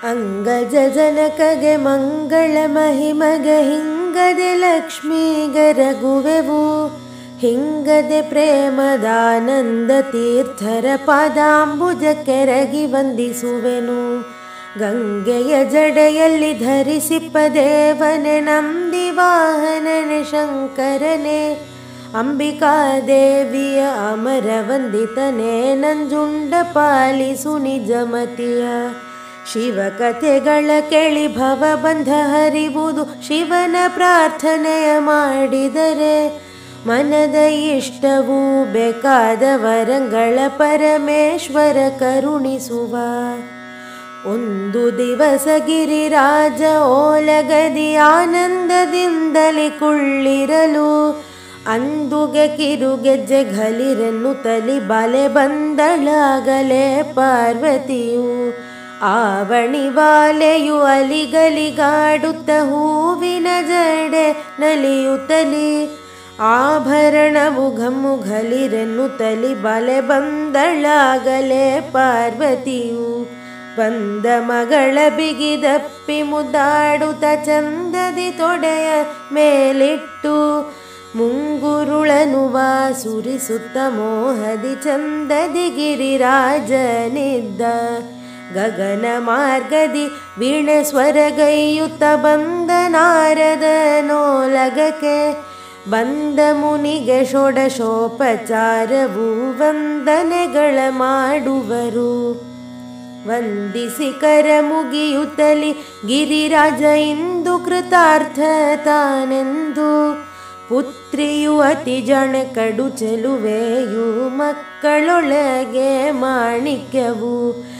ಅಂಗಜ ಜನಕಗೆ ಮಂಗಳ ಮಹಿಮಗೆ ಹಿಂಗದೆ ಲಕ್ಷ್ಮೀಗೆ ರಘುವೆವು ಹಿಂಗದೆ ಪ್ರೇಮದಾನಂದ ತೀರ್ಥರ ಪಾದಾಂಬುಜ ಕೆರಗಿ ವಂದಿಸುವೆನು ಗಂಗೆಯ ಜಡೆಯಲ್ಲಿ ಧರಿಸಿಪ್ಪ ದೇವನೆ ನಂದಿ ವಾಹನನೆ ಶಂಕರನೆ ಅಂಬಿಕಾದೇವಿಯ ಅಮರ ವಂದಿತನೇ ನಂಜುಂಡ ಪಾಲಿಸು ನಿಜಮತಿಯ ಶಿವಕಥೆಗಳ ಕೇಳಿ ಭವಬಂಧ ಹರಿವುದು ಶಿವನ ಪ್ರಾರ್ಥನೆಯ ಮಾಡಿದರೆ ಮನದ ಇಷ್ಟವೂ ಬೇಕಾದ ವರಗಳ ಪರಮೇಶ್ವರ ಕರುಣಿಸುವ ಒಂದು ದಿವಸ ಗಿರಿರಾಜ ಓಲಗದಿ ಆನಂದದಿಂದಲೇ ಕುಳ್ಳಿರಲು ಅಂದುಗೆ ಕಿರುಗೆಜ್ಜೆ ಘಲಿರನ್ನು ತಲಿ ಬಲೆ ಬಂದಳಾಗಲೇ ಪಾರ್ವತಿಯು ಆವಣಿ ವಾಲೆಯು ಅಲಿಗಲಿಗಾಡುತ್ತ ಹೂವಿನ ಜಡೆ ನಲಿಯುತ್ತಲಿ ಆಭರಣವು ಘಮ್ಮು ಘಲಿರನ್ನು ತಲಿ ಬಲೆ ಬಂದಳಾಗಲೇ ಪಾರ್ವತಿಯು ಬಂದ ಮಗಳ ಬಿಗಿದಪ್ಪಿ ಮುದ್ದಾಡುತ್ತ ಚಂದದಿ ತೊಡೆಯ ಮೇಲಿಟ್ಟು ಮುಂಗುರುಳನು ಸುರಿಸುತ್ತ ಮೋಹದಿ ಚಂದದಿ ಗಿರಿರಾಜನಿದ್ದ ಗಗನ ಮಾರ್ಗದಿ ವೀಣೆ ಸ್ವರಗೈಯುತ್ತ ಬಂದ ನಾರದ ನೋಲಗಕ್ಕೆ ಬಂದ ಮುನಿಗೆ ಷೋಡಶೋಪಚಾರವು ವಂದನೆಗಳ ಮಾಡುವರು ವಂದಿಸಿ ಕರ ಮುಗಿಯುತ್ತಲಿ ಗಿರಿರಾಜ ಇಂದು ಕೃತಾರ್ಥ ತಾನೆಂದು ಪುತ್ರಿಯು ಅತಿ ಜಣ ಕಡು ಚೆಲುವೆಯು ಮಕ್ಕಳೊಳಗೆ ಮಾಣಿಕ್ಯವು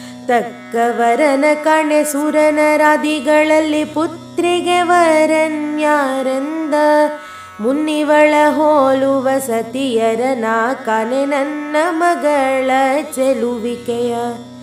ತಕ್ಕವರನ ಕಣೆ ಸುರನರಾದಿಗಳಲ್ಲಿ ಪುತ್ರಿಗೆ ವರನ್ಯಾರಂದ ಮುನ್ನಿವಳ ಹೋಲುವ ಸತಿಯರ ನಾಕನೆ ನನ್ನ ಮಗಳ ಚೆಲುವಿಕೆಯ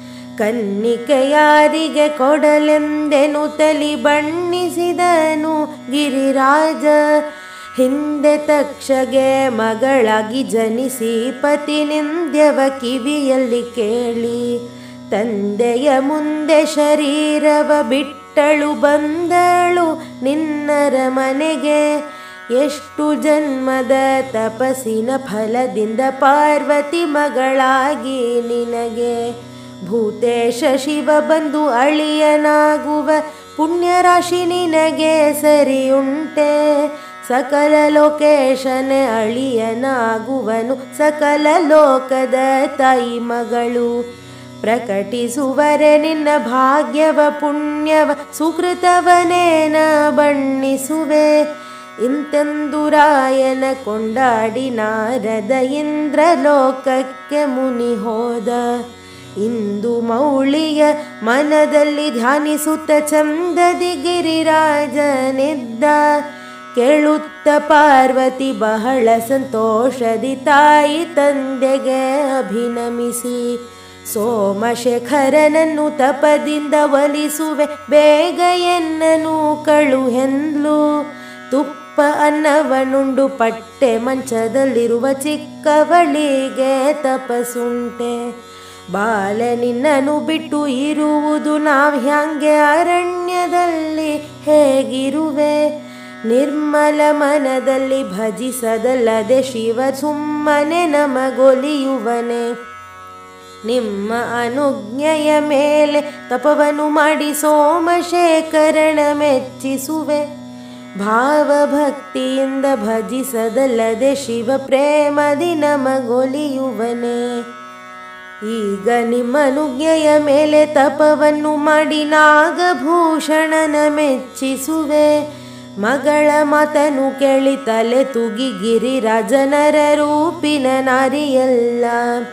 ಕನ್ನಿಕೆಯಾರಿಗೆ ಕೊಡಲೆಂದೆನು ತಲಿ ಬಣ್ಣಿಸಿದನು ಗಿರಿರಾಜ ಹಿಂದೆ ತಕ್ಷಗೆ ಮಗಳಾಗಿ ಜನಿಸಿ ಪತಿ ನಿಂದ್ಯವ ಕಿವಿಯಲ್ಲಿ ಕೇಳಿ ತಂದೆಯ ಮುಂದೆ ಶರೀರವ ಬಿಟ್ಟಳು ಬಂದಳು ನಿನ್ನರ ಮನೆಗೆ ಎಷ್ಟು ಜನ್ಮದ ತಪಸ್ಸಿನ ಫಲದಿಂದ ಪಾರ್ವತಿ ಮಗಳಾಗಿ ನಿನಗೆ ಭೂತೇಶ ಶಿವ ಬಂದು ಅಳಿಯನಾಗುವ ಪುಣ್ಯರಾಶಿ ನಿನಗೆ ಸರಿಯುಂಟೆ ಸಕಲ ಲೋಕೇಶನ ಅಳಿಯನಾಗುವನು ಸಕಲ ಲೋಕದ ತಾಯಿ ಮಗಳು ಪ್ರಕಟಿಸುವರೆ ನಿನ್ನ ಭಾಗ್ಯವ ಪುಣ್ಯವ ಸುಕೃತವನೇನ ಬಣ್ಣಿಸುವೆ ಇಂತೆಂದು ರಾಯನ ಕೊಂಡಾಡಿ ನಾರದ ಇಂದ್ರ ಲೋಕಕ್ಕೆ ಮುನಿ ಹೋದ ಇಂದು ಮೌಳಿಯ ಮನದಲ್ಲಿ ಧ್ಯಾನಿಸುತ್ತ ಚಂದದಿ ಗಿರಿರಾಜನಿದ್ದ ಕೇಳುತ್ತ ಪಾರ್ವತಿ ಬಹಳ ಸಂತೋಷದಿ ತಾಯಿ ತಂದೆಗೆ ಅಭಿನಮಿಸಿ ಸೋಮಶೇಖರನನ್ನು ತಪದಿಂದ ಒಲಿಸುವೆ ಬೇಗ ಎನ್ನನು ಕಳುಹೆಂದ್ಲು ತುಪ್ಪ ಅನ್ನವನುಂಡು ಪಟ್ಟೆ ಮಂಚದಲ್ಲಿರುವ ಚಿಕ್ಕವಳಿಗೆ ತಪಸುಂಟೆ ಬಾಲ ನಿನ್ನನು ಬಿಟ್ಟು ಇರುವುದು ನಾವ್ ಹ್ಯಾಂಗೆ ಅರಣ್ಯದಲ್ಲಿ ಹೇಗಿರುವೆ ನಿರ್ಮಲ ಮನದಲ್ಲಿ ಭಜಿಸದಲ್ಲದೆ ಶಿವ ಸುಮ್ಮನೆ ನಮಗೊಲಿಯುವನೆ ನಿಮ್ಮ ಅನುಜ್ಞೆಯ ಮೇಲೆ ತಪವನ್ನು ಮಾಡಿ ಸೋಮಶೇಖರಣ ಮೆಚ್ಚಿಸುವೆ ಭಾವಭಕ್ತಿಯಿಂದ ಭಜಿಸದಲ್ಲದೆ ಶಿವ ಪ್ರೇಮದಿ ನಮಗೊಲಿಯುವನೆ ಈಗ ನಿಮ್ಮ ಅನುಜ್ಞೆಯ ಮೇಲೆ ತಪವನ್ನು ಮಾಡಿ ನಾಗಭೂಷಣನ ಮೆಚ್ಚಿಸುವೆ ಮಗಳ ಮಾತನು ಕೇಳಿ ತಲೆ ತುಗಿ ಗಿರಿರಾಜನರ ರೂಪಿನ ನಾರಿಯಲ್ಲ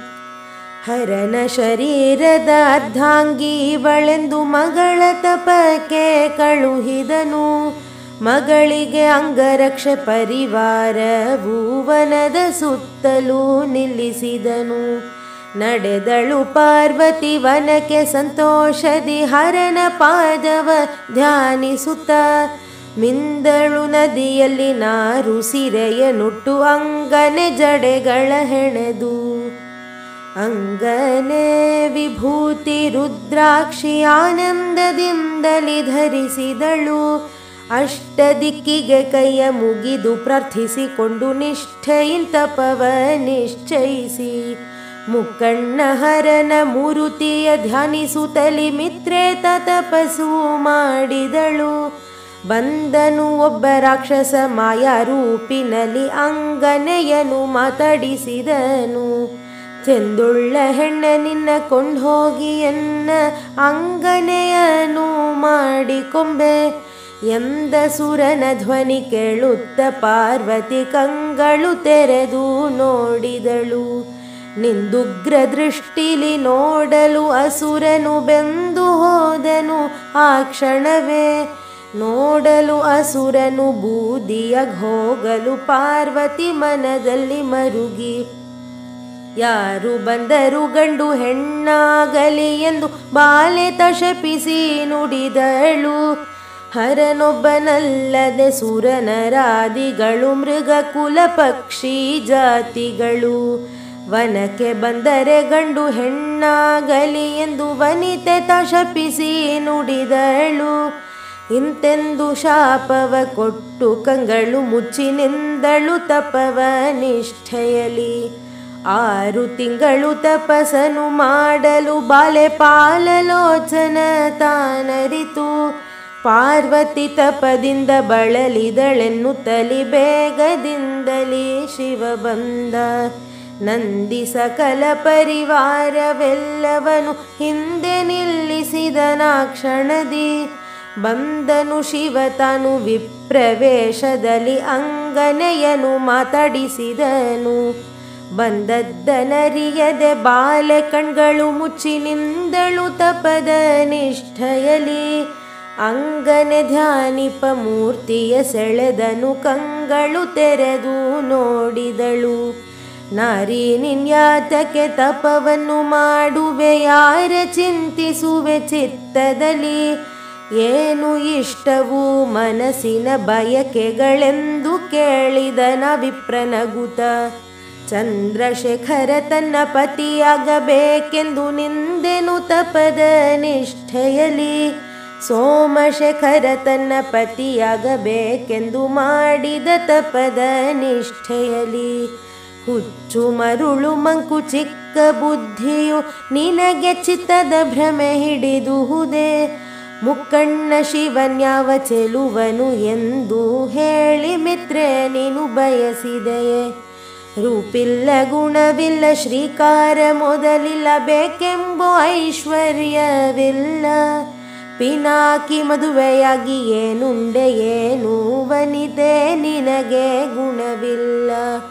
ಹರನ ಶರೀರದ ಅರ್ಧಾಂಗಿ ಇವಳೆಂದು ಮಗಳ ತಪಕ್ಕೆ ಕಳುಹಿದನು ಮಗಳಿಗೆ ಅಂಗರಕ್ಷ ಪರಿವಾರವು ವನದ ಸುತ್ತಲೂ ನಿಲ್ಲಿಸಿದನು ನಡೆದಳು ಪಾರ್ವತಿ ವನಕ್ಕೆ ಸಂತೋಷದಿ ಹರನ ಪಾದವ ಧ್ಯಾನಿಸುತ್ತ ಮಿಂದಳು ನದಿಯಲ್ಲಿ ನಾರು ಸಿರೆಯ ನುಟ್ಟು ಅಂಗನೆ ಜಡೆಗಳ ಹೆಣೆದು ಅಂಗನೆ ವಿಭೂತಿ ರುದ್ರಾಕ್ಷಿ ಆನಂದದಿಂದಲಿ ಧರಿಸಿದಳು ಅಷ್ಟ ದಿಕ್ಕಿಗೆ ಕೈಯ ಮುಗಿದು ಪ್ರಾರ್ಥಿಸಿಕೊಂಡು ನಿಷ್ಠೆಯಿಂತಪವ ನಿಶ್ಚಯಿಸಿ ಮುಕ್ಕಣ್ಣ ಹರನ ಮೂರುತಿಯ ಧ್ಯಾನಿಸುತ್ತಲಿ ಮಿತ್ರೆ ತಪಸ್ಸು ಮಾಡಿದಳು ಬಂದನು ಒಬ್ಬ ರಾಕ್ಷಸ ಮಾಯಾ ರೂಪಿನಲ್ಲಿ ಅಂಗನೆಯನು ಮಾತಾಡಿಸಿದನು ಚೆಂದುಳ್ಳ ಹೆಣ್ಣ ನಿನ್ನ ಕೊಂಡೋಗಿ ಎನ್ನ ಅಂಗನೆಯನು ಮಾಡಿಕೊಂಬೆ ಎಂದ ಸುರನ ಧ್ವನಿ ಕೇಳುತ್ತ ಪಾರ್ವತಿ ಕಂಗಳು ತೆರೆದು ನೋಡಿದಳು ನಿಂದುಗ್ರ ದೃಷ್ಟಿಲಿ ನೋಡಲು ಅಸುರನು ಬೆಂದು ಹೋದನು ಆ ಕ್ಷಣವೇ ನೋಡಲು ಅಸುರನು ಬೂದಿಯಾಗ ಹೋಗಲು ಪಾರ್ವತಿ ಮನದಲ್ಲಿ ಮರುಗಿ ಯಾರು ಬಂದರು ಗಂಡು ಹೆಣ್ಣಾಗಲಿ ಎಂದು ಬಾಲೆ ತಶಪಿಸಿ ನುಡಿದಳು ಹರನೊಬ್ಬನಲ್ಲದೆ ಸುರನರಾದಿಗಳು ಮೃಗ ಕುಲ ಪಕ್ಷಿ ಜಾತಿಗಳು ವನಕ್ಕೆ ಬಂದರೆ ಗಂಡು ಹೆಣ್ಣಾಗಲಿ ಎಂದು ವನಿತೆ ತಶಪಿಸಿ ನುಡಿದಳು ಇಂತೆಂದು ಶಾಪವ ಕೊಟ್ಟು ಕಂಗಳು ಮುಚ್ಚಿ ನಿಂದಳು ತಪವ ನಿಷ್ಠೆಯಲಿ ಆರು ತಿಂಗಳು ತಪಸ್ಸನು ಮಾಡಲು ಬಾಲೆ ಪಾಲಲೋಚನ ತಾನರಿತು ಪಾರ್ವತಿ ತಪದಿಂದ ಬಳಲಿದಳೆನ್ನು ತಲಿ ಬೇಗದಿಂದಲೇ ಶಿವ ಬಂದ ನಂದಿ ಸಕಲ ಪರಿವಾರವೆಲ್ಲವನು ಹಿಂದೆ ನಿಲ್ಲಿಸಿದನ ಕ್ಷಣದಿ ಬಂದನು ಶಿವ ತಾನು ವಿಪ್ರವೇಶದಲ್ಲಿ ಅಂಗನೆಯನು ಮಾತಾಡಿಸಿದನು ಬಂದದ್ದನರಿಯದೆ ಬಾಲೆ ಕಣ್ಗಳು ಮುಚ್ಚಿ ನಿಂದಳು ತಪದ ನಿಷ್ಠೆಯಲಿ ಅಂಗನೆ ಧ್ಯಾನಿಪ ಮೂರ್ತಿಯ ಸೆಳೆದನು ಕಂಗಳು ತೆರೆದು ನೋಡಿದಳು ನಾರಿ ನಿನ್ಯಾತಕ್ಕೆ ತಪವನ್ನು ಮಾಡುವೆ ಯಾರ ಚಿಂತಿಸುವೆ ಚಿತ್ತದಲ್ಲಿ ಏನು ಇಷ್ಟವು ಮನಸ್ಸಿನ ಬಯಕೆಗಳೆಂದು ಕೇಳಿದನ ವಿಪ್ರನಗುತ ಚಂದ್ರಶೇಖರ ತನ್ನ ಪತಿಯಾಗಬೇಕೆಂದು ನಿಂದೆನು ತಪದ ನಿಷ್ಠೆಯಲಿ ಸೋಮಶೇಖರ ತನ್ನ ಪತಿಯಾಗಬೇಕೆಂದು ಮಾಡಿದ ತಪದ ನಿಷ್ಠೆಯಲಿ ಹುಚ್ಚು ಮರುಳು ಮಂಕು ಚಿಕ್ಕ ಬುದ್ಧಿಯು ನಿನಗೆ ಚಿತ್ತದ ಭ್ರಮೆ ಹಿಡಿದುಹುದೇ ಮುಕ್ಕಣ್ಣ ಶಿವನ್ಯಾವ ಚೆಲುವನು ಎಂದು ಹೇಳಿ ಮಿತ್ರೆ ನೀನು ಬಯಸಿದೆಯೇ ರೂಪಿಲ್ಲ ಗುಣವಿಲ್ಲ ಶ್ರೀಕಾರ ಮೊದಲಿಲ್ಲ ಬೇಕೆಂಬ ಐಶ್ವರ್ಯವಿಲ್ಲ ಪಿನಾಕಿ ಮದುವೆಯಾಗಿ ಏನುಂಡೆ ಏನು ವನಿತೆ ನಿನಗೆ ಗುಣವಿಲ್ಲ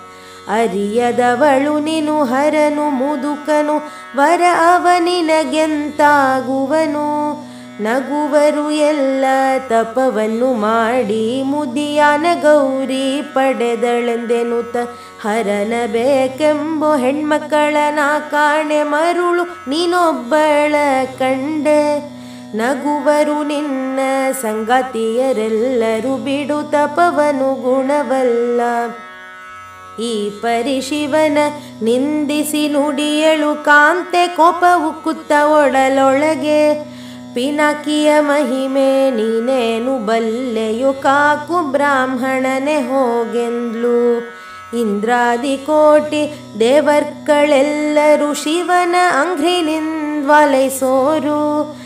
ಅರಿಯದವಳು ನೀನು ಹರನು ಮುದುಕನು ವರ ಅವ ನಿನಗೆಂತಾಗುವನು ನಗುವರು ಎಲ್ಲ ತಪವನ್ನು ಮಾಡಿ ಮುದಿಯಾನ ಗೌರಿ ಪಡೆದಳೆಂದೆನುತ ಹರನ ಬೇಕೆಂಬೋ ಹೆಣ್ಮಕ್ಕಳನ ಕಾಣೆ ಮರುಳು ನೀನೊಬ್ಬಳ ಕಂಡೆ ನಗುವರು ನಿನ್ನ ಸಂಗಾತಿಯರೆಲ್ಲರೂ ಬಿಡು ತಪವನು ಗುಣವಲ್ಲ ಈ ಪರಿಶಿವನ ನಿಂದಿಸಿ ನುಡಿಯಳು ಕಾಂತೆ ಕೋಪ ಉಕ್ಕುತ್ತ ಒಡಲೊಳಗೆ ಪಿನಾಕಿಯ ಮಹಿಮೆ ನೀನೇನು ಬಲ್ಲೆಯು ಕಾಕು ಬ್ರಾಹ್ಮಣನೆ ಹೋಗೆಂದ್ಲು ಇಂದ್ರಾದಿ ಕೋಟಿ ದೇವರ್ಗಳೆಲ್ಲರೂ ಶಿವನ ಅಂಘ್ರಿನಿಂದ್ವಲೈಸೋರು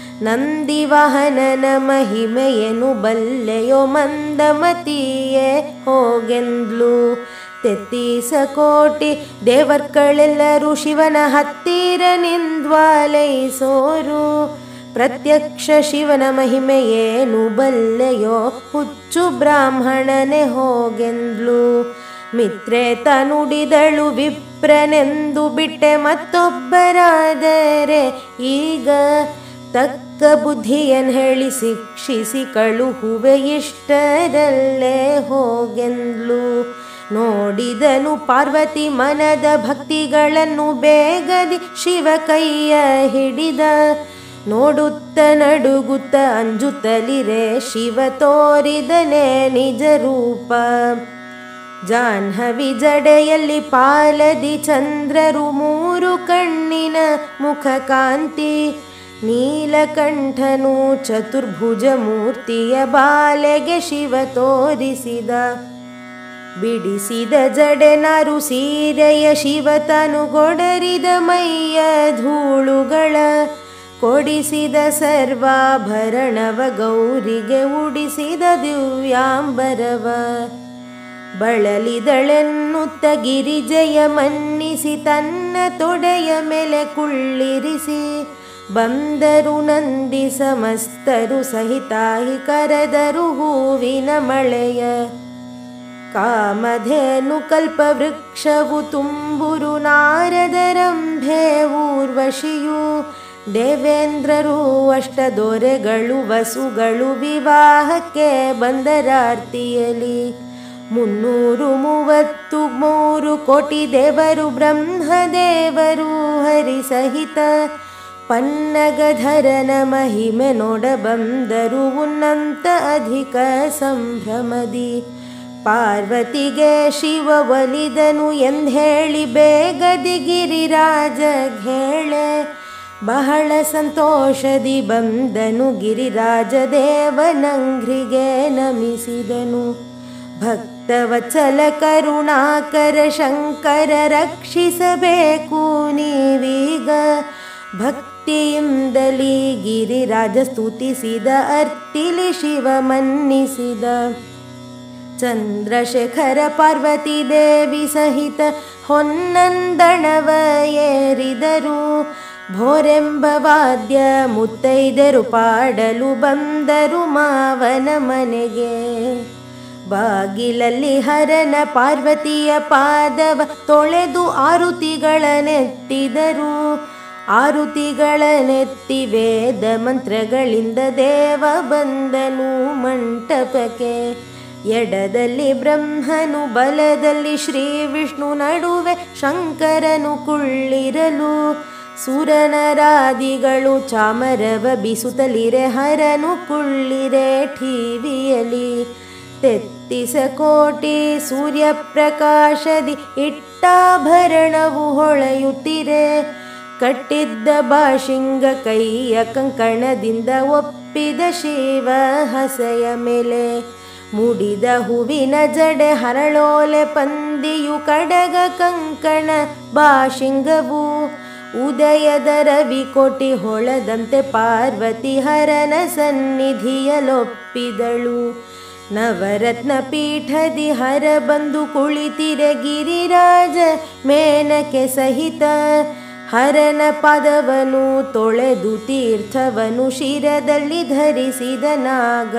ನಂದಿವಾಹನನ ಮಹಿಮೆಯನು ಬಲ್ಲೆಯೋ ಮಂದಮತಿಯೇ ಹೋಗೆಂದ್ಲು ತೆತ್ತೀಸ ಕೋಟಿ ದೇವರ್ಗಳೆಲ್ಲರೂ ಶಿವನ ಹತ್ತಿರ ನಿಂದ್ವಾಲೈಸೋರು ಪ್ರತ್ಯಕ್ಷ ಶಿವನ ಮಹಿಮೆಯೇನು ಬಲ್ಲೆಯೋ ಹುಚ್ಚು ಬ್ರಾಹ್ಮಣನೆ ಹೋಗೆಂದ್ಲು ಮಿತ್ರೆ ತನುಡಿದಳು ವಿಪ್ರನೆಂದು ಬಿಟ್ಟೆ ಮತ್ತೊಬ್ಬರಾದರೆ ಈಗ ತಕ್ಕ ಬುದ್ಧಿಯನ್ ಹೇಳಿ ಶಿಕ್ಷಿಸಿ ಕಳುಹುವೆ ಇಷ್ಟರಲ್ಲೇ ಹೋಗೆಂದ್ಲು ನೋಡಿದನು ಪಾರ್ವತಿ ಮನದ ಭಕ್ತಿಗಳನ್ನು ಬೇಗದಿ ಶಿವ ಕೈಯ ಹಿಡಿದ ನೋಡುತ್ತ ನಡುಗುತ್ತ ಅಂಜುತ್ತಲಿರೆ ಶಿವ ತೋರಿದನೆ ನಿಜ ರೂಪ ಜಾಹ್ನವಿ ಜಡೆಯಲ್ಲಿ ಪಾಲದಿ ಚಂದ್ರರು ಮೂರು ಕಣ್ಣಿನ ಮುಖ ಕಾಂತಿ ನೀಲಕಂಠನು ಚತುರ್ಭುಜ ಮೂರ್ತಿಯ ಬಾಲೆಗೆ ಶಿವ ತೋರಿಸಿದ ಬಿಡಿಸಿದ ಜಡೆನಾರು ಸೀರೆಯ ಶಿವತನು ಗೊಡರಿದ ಮೈಯ ಧೂಳುಗಳ ಕೊಡಿಸಿದ ಸರ್ವಾಭರಣವ ಗೌರಿಗೆ ಉಡಿಸಿದ ದಿವ್ಯಾಂಬರವ ಬಳಲಿದಳೆನ್ನುತ್ತ ಗಿರಿಜಯ ಮನ್ನಿಸಿ ತನ್ನ ತೊಡೆಯ ಮೇಲೆ ಕುಳ್ಳಿರಿಸಿ ಬಂದರು ನಂದಿ ಸಮಸ್ತರು ಸಹಿತಾಹಿ ಕರೆದರು ಹೂವಿನ ಮಳೆಯ ಕಾಮಧೇನು ಕಲ್ಪವೃಕ್ಷವು ತುಂಬುರು ನಾರದರಂಭೆ ಊರ್ವಶಿಯು ದೇವೇಂದ್ರರು ಅಷ್ಟದೊರೆಗಳು ವಸುಗಳು ವಿವಾಹಕ್ಕೆ ಬಂದರಾರ್ತಿಯಲಿ ಮುನ್ನೂರು ಮೂವತ್ತು ಮೂರು ಕೋಟಿ ದೇವರು ಬ್ರಹ್ಮದೇವರು ಹರಿಸಹಿತ ಪನ್ನಗಧರನ ಮಹಿಮೆ ನೋಡ ಬಂದರು ಉನ್ನಂತ ಅಧಿಕ ಸಂಭ್ರಮದಿ ಪಾರ್ವತಿಗೆ ಶಿವ ಒಲಿದನು ಎಂದೇಳಿ ಬೇಗದಿ ಗಿರಿರಾಜ ಘೇಳೆ ಬಹಳ ಸಂತೋಷದಿ ಬಂದನು ಗಿರಿರಾಜ ದೇವನಂಘ್ರಿಗೆ ನಮಿಸಿದನು ಭಕ್ತವತ್ಸಲ ಕರುಣಾಕರ ಶಂಕರ ರಕ್ಷಿಸಬೇಕು ನೀವೀಗ ಭಕ್ತಿಯಿಂದಲೇ ಗಿರಿರಾಜ ಸ್ತುತಿಸಿದ ಅರ್ತಿಲಿ ಶಿವ ಮನ್ನಿಸಿದ ಚಂದ್ರಶೇಖರ ಪಾರ್ವತಿ ದೇವಿ ಸಹಿತ ಹೊನ್ನಂದಣವ ಏರಿದರು ಭೋರೆಂಬ ವಾದ್ಯ ಮುತ್ತೈದರು ಪಾಡಲು ಬಂದರು ಮಾವನ ಮನೆಗೆ ಬಾಗಿಲಲ್ಲಿ ಹರನ ಪಾರ್ವತಿಯ ಪಾದವ ತೊಳೆದು ಆರುತಿಗಳನ್ನೆತ್ತಿದರು ಆರುತಿಗಳನ್ನೆತ್ತಿ ವೇದ ಮಂತ್ರಗಳಿಂದ ದೇವ ಬಂದನು ಮಂಟಪಕ್ಕೆ ಎಡದಲ್ಲಿ ಬ್ರಹ್ಮನು ಬಲದಲ್ಲಿ ಶ್ರೀ ವಿಷ್ಣು ನಡುವೆ ಶಂಕರನು ಕುಳ್ಳಿರಲು ಸುರನರಾದಿಗಳು ಚಾಮರವ ಬಿಸುತ್ತಲಿರೆ ಹರನು ಕುಳ್ಳಿರೆ ಠೀವಿಯಲಿ ತೆತ್ತಿಸ ಕೋಟಿ ಸೂರ್ಯ ಪ್ರಕಾಶದಿ ಇಟ್ಟಾಭರಣವು ಹೊಳೆಯುತ್ತಿರೆ ಕಟ್ಟಿದ್ದ ಬಾಶಿಂಗ ಕೈಯ ಕಂಕಣದಿಂದ ಒಪ್ಪಿದ ಶಿವ ಹಸೆಯ ಮೇಲೆ ಮುಡಿದ ಹೂವಿನ ಜಡೆ ಹರಳೋಲೆ ಪಂದಿಯು ಕಡಗ ಕಂಕಣ ಬಾಶಿಂಗವು ಉದಯದ ರವಿ ಕೋಟಿ ಹೊಳದಂತೆ ಪಾರ್ವತಿ ಹರನ ಸನ್ನಿಧಿಯಲೊಪ್ಪಿದಳು ನವರತ್ನ ಪೀಠದಿ ಹರ ಬಂದು ಕುಳಿತಿರೆ ಗಿರಿರಾಜ ಮೇನಕೆ ಸಹಿತ ಹರನ ಪದವನು ತೊಳೆದು ತೀರ್ಥವನು ಶಿರದಲ್ಲಿ ಧರಿಸಿದ ನಾಗ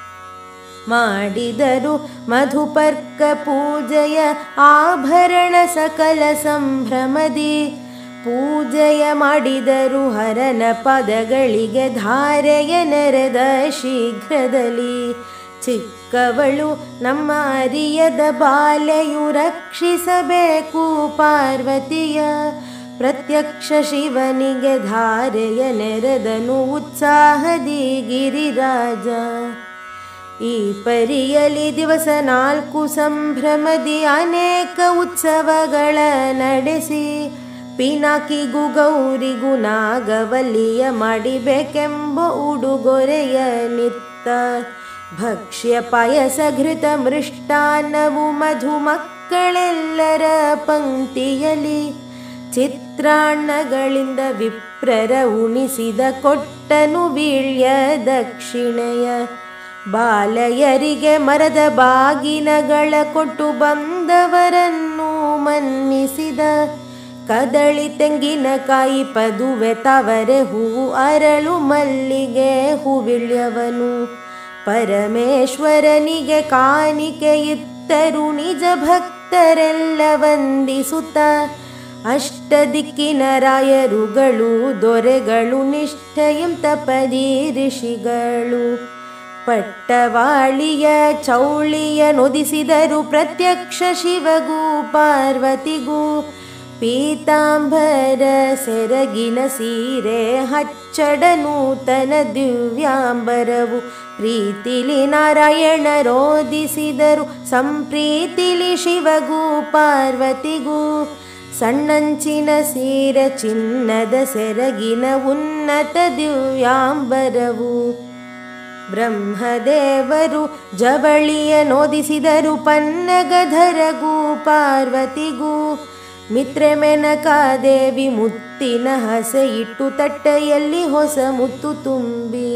ಮಾಡಿದರು ಮಧುಪರ್ಕ ಪೂಜೆಯ ಆಭರಣ ಸಕಲ ಸಂಭ್ರಮದಿ ಪೂಜೆಯ ಮಾಡಿದರು ಹರನ ಪದಗಳಿಗೆ ಧಾರೆಯ ನೆರೆದ ಶೀಘ್ರದಲ್ಲಿ ಚಿಕ್ಕವಳು ನಮ್ಮ ಅರಿಯದ ಬಾಲೆಯು ರಕ್ಷಿಸಬೇಕು ಪಾರ್ವತಿಯ ಪ್ರತ್ಯಕ್ಷ ಶಿವನಿಗೆ ಧಾರೆಯ ನೆರೆದನು ಉತ್ಸಾಹದಿ ಗಿರಿರಾಜ ಈ ಪರಿಯಲಿ ದಿವಸ ನಾಲ್ಕು ಸಂಭ್ರಮದಿ ಅನೇಕ ಉತ್ಸವಗಳ ನಡೆಸಿ ಪಿನಾಕಿಗೂ ಗೌರಿಗೂ ನಾಗವಲ್ಲಿಯ ಮಾಡಿಬೇಕೆಂಬ ಉಡುಗೊರೆಯ ನಿತ್ತ ಭಕ್ಷ್ಯ ಪಾಯಸ ಘೃತ ಮೃಷ್ಟಾನ್ನವು ಮಧು ಮಕ್ಕಳೆಲ್ಲರ ಪಂಕ್ತಿಯಲಿ ಚಿತ್ರಾನ್ನಗಳಿಂದ ವಿಪ್ರರ ಉಣಿಸಿದ ಕೊಟ್ಟನು ವೀಳ್ಯ ದಕ್ಷಿಣೆಯ ಬಾಲಯರಿಗೆ ಮರದ ಬಾಗಿನಗಳ ಕೊಟ್ಟು ಬಂದವರನ್ನು ಮನ್ನಿಸಿದ ಕದಳಿ ತೆಂಗಿನಕಾಯಿ ಪದುವೆ ತವರೆ ಹೂವು ಅರಳು ಮಲ್ಲಿಗೆ ಹೂವಿಳ್ಯವನು ಪರಮೇಶ್ವರನಿಗೆ ಕಾಣಿಕೆ ಇತ್ತರು ನಿಜ ಭಕ್ತರೆಲ್ಲ ವಂದಿಸುತ್ತ ಅಷ್ಟ ದಿಕ್ಕಿನ ರಾಯರುಗಳು ದೊರೆಗಳು ನಿಷ್ಠೆಯಂ ತಪದಿ ಋಷಿಗಳು ಪಟ್ಟವಾಳಿಯ ಚೌಳಿಯ ನೊದಿಸಿದರು ಪ್ರತ್ಯಕ್ಷ ಶಿವಗೂ ಪಾರ್ವತಿಗೂ ಪೀತಾಂಬರ ಸೆರಗಿನ ಸೀರೆ ಹಚ್ಚಡ ನೂತನ ದಿವ್ಯಾಂಬರವು ಪ್ರೀತಿಲಿ ನಾರಾಯಣ ರೋಧಿಸಿದರು ಸಂಪ್ರೀತಿಲಿ ಶಿವಗೂ ಪಾರ್ವತಿಗೂ ಸಣ್ಣಂಚಿನ ಸೀರೆ ಚಿನ್ನದ ಸೆರಗಿನ ಉನ್ನತ ದಿವ್ಯಾಂಬರವು ಬ್ರಹ್ಮದೇವರು ಜವಳಿಯ ನೋದಿಸಿದರು ಪನ್ನಗಧರಗೂ ಪಾರ್ವತಿಗೂ ಮಿತ್ರೆ ಮೆನಕಾದೇವಿ ಮುತ್ತಿನ ಹಸೆ ಇಟ್ಟು ತಟ್ಟೆಯಲ್ಲಿ ಹೊಸ ಮುತ್ತು ತುಂಬಿ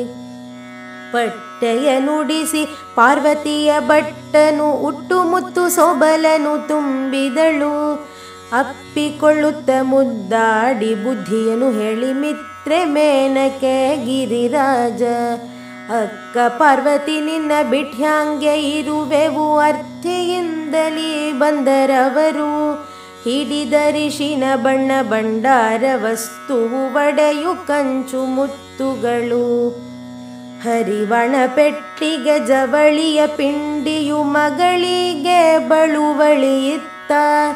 ಪಟ್ಟೆಯ ನುಡಿಸಿ ಪಾರ್ವತಿಯ ಬಟ್ಟನು ಉಟ್ಟು ಮುತ್ತು ಸೊಬಲನು ತುಂಬಿದಳು ಅಪ್ಪಿಕೊಳ್ಳುತ್ತ ಮುದ್ದಾಡಿ ಬುದ್ಧಿಯನು ಹೇಳಿ ಮಿತ್ರೆ ಮೇನಕೆ ಗಿರಿರಾಜ ಅಕ್ಕ ಪಾರ್ವತಿ ನಿನ್ನ ಬಿಟ್ಯಾಂಗೆ ಇರುವೆವು ಅರ್ಥಿಯಿಂದಲೇ ಬಂದರವರು ಹಿಡಿದರಿಶಿನ ಬಣ್ಣ ಭಂಡಾರ ವಸ್ತುವು ಒಡೆಯು ಕಂಚು ಮುತ್ತುಗಳು ಹರಿವಣ ಪೆಟ್ಟಿಗೆ ಜವಳಿಯ ಪಿಂಡಿಯು ಮಗಳಿಗೆ ಬಳುವಳಿಯಿತ್ತ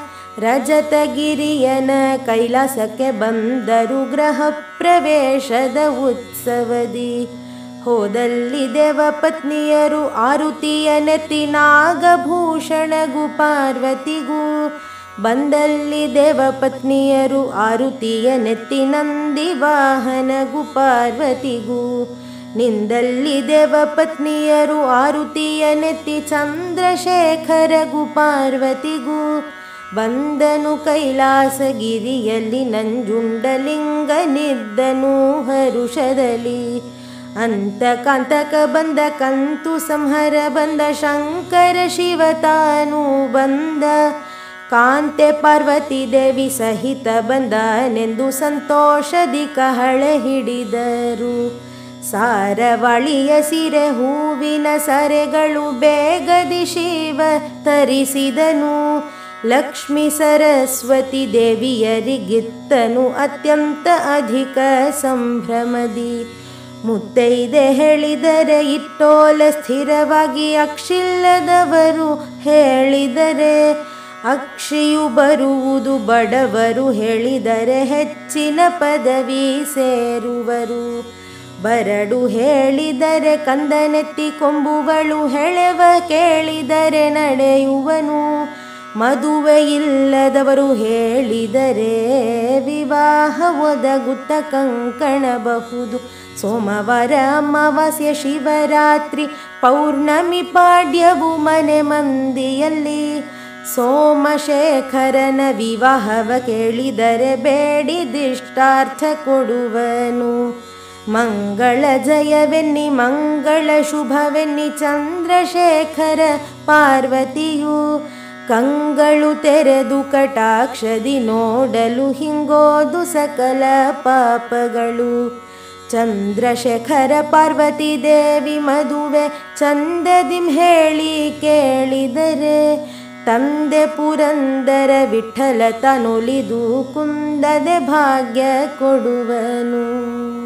ರಜತಗಿರಿಯನ ಕೈಲಾಸಕ್ಕೆ ಬಂದರು ಗೃಹ ಪ್ರವೇಶದ ಉತ್ಸವದಿ ಹೋದಲ್ಲಿ ದೇವ ಪತ್ನಿಯರು ಆರುತಿಯ ನೆತ್ತಿ ನಾಗಭೂಷಣಗೂ ಪಾರ್ವತಿಗೂ ಬಂದಲ್ಲಿ ದೇವ ಪತ್ನಿಯರು ಆರುತಿಯ ನೆತ್ತಿ ನಂದಿ ವಾಹನಗೂ ಪಾರ್ವತಿಗೂ ನಿಂದಲ್ಲಿ ದೇವ ಪತ್ನಿಯರು ಆರುತಿಯ ನೆತ್ತಿ ಚಂದ್ರಶೇಖರಗೂ ಪಾರ್ವತಿಗೂ ಬಂದನು ಕೈಲಾಸಗಿರಿಯಲ್ಲಿ ನಂಜುಂಡಲಿಂಗನಿದ್ದನು ಹರುಷದಲ್ಲಿ ಅಂತ ಕಾಂತಕ ಬಂದ ಕಂತು ಸಂಹರ ಬಂದ ಶಂಕರ ಶಿವ ತಾನು ಬಂದ ಕಾಂತೆ ಪಾರ್ವತಿ ದೇವಿ ಸಹಿತ ಬಂದನೆಂದು ಸಂತೋಷದಿ ಕಹಳೆ ಹಿಡಿದರು ಸಾರವಳಿಯ ಸಿರೆ ಹೂವಿನ ಸರೆಗಳು ಬೇಗದಿ ಶಿವ ತರಿಸಿದನು ಲಕ್ಷ್ಮಿ ಸರಸ್ವತಿ ದೇವಿಯರಿಗಿತ್ತನು ಅತ್ಯಂತ ಅಧಿಕ ಸಂಭ್ರಮದಿ ಮುತ್ತೈದೆ ಹೇಳಿದರೆ ಇಟ್ಟೋಲ ಸ್ಥಿರವಾಗಿ ಅಕ್ಷಿಲ್ಲದವರು ಹೇಳಿದರೆ ಅಕ್ಷಿಯು ಬರುವುದು ಬಡವರು ಹೇಳಿದರೆ ಹೆಚ್ಚಿನ ಪದವಿ ಸೇರುವರು ಬರಡು ಹೇಳಿದರೆ ಕಂದನೆತ್ತಿ ಕೊಂಬುಗಳು ಹೆಳೆವ ಕೇಳಿದರೆ ನಡೆಯುವನು ಮದುವೆ ಇಲ್ಲದವರು ಹೇಳಿದರೆ ವಿವಾಹ ಒದಗುತ್ತ ಕಂಕಣಬಹುದು ಸೋಮವಾರ ಅಮಾವಾಸ್ಯೆ ಶಿವರಾತ್ರಿ ಪೌರ್ಣಮಿ ಪಾಡ್ಯವು ಮನೆ ಮಂದಿಯಲ್ಲಿ ಸೋಮಶೇಖರನ ವಿವಾಹವ ಕೇಳಿದರೆ ಬೇಡಿದಿಷ್ಟಾರ್ಥ ಕೊಡುವನು ಮಂಗಳ ಜಯವೆನ್ನಿ ಮಂಗಳ ಶುಭವೆನ್ನಿ ಚಂದ್ರಶೇಖರ ಪಾರ್ವತಿಯು ಕಂಗಳು ತೆರೆದು ಕಟಾಕ್ಷದಿ ನೋಡಲು ಹಿಂಗೋದು ಸಕಲ ಪಾಪಗಳು ಚಂದ್ರಶೇಖರ ಪಾರ್ವತಿ ದೇವಿ ಮದುವೆ ಚಂದದಿಂ ಹೇಳಿ ಕೇಳಿದರೆ ತಂದೆ ಪುರಂದರ ವಿಠಲ ತನುಲಿದು ಕುಂದದೆ ಭಾಗ್ಯ ಕೊಡುವನು